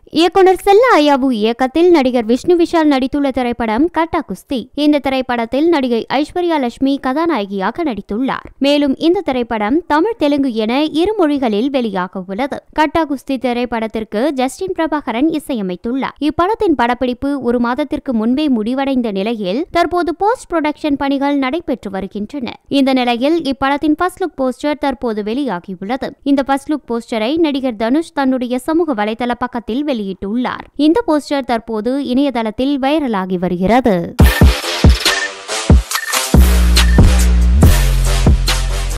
இயக்குனர் செல்ல அயாபு இயக்கத்தில் நடிகர் விஷ்ணு விஷால் நடித்துள்ள திரைப்படம் கட்டா குஸ்தி இந்த திரைப்படத்தில் நடிகை ஐஸ்வர்யா லட்சுமி கதாநாயகியாக நடித்துள்ளார் மேலும் இந்த திரைப்படம் தமிழ் தெலுங்கு என இரு மொழிகளில் வெளியாக உள்ளது கட்டா குஸ்தி திரைப்படத்திற்கு ஜஸ்டின் பிரபாகரன் இசையமைத்துள்ளார் இப்படத்தின் படப்பிடிப்பு ஒரு மாதத்திற்கு முன்பே முடிவடைந்த நிலையில் தற்போது போஸ்ட் புரொடக்ஷன் பணிகள் நடைபெற்று வருகின்றன இந்த நிலையில் இப்படத்தின் ஃபர்ஸ்ட் லுக் போஸ்டர் தற்போது வெளியாகியுள்ளது இந்த ஃபர்ஸ்ட் லுக் போஸ்டரை நடிகர் தனுஷ் தன்னுடைய சமூக வலைதள பக்கத்தில் வெளியிட்டுள்ளார் இந்த போஸ்டர் தற்போது இணையதளத்தில் வைரலாகி வருகிறது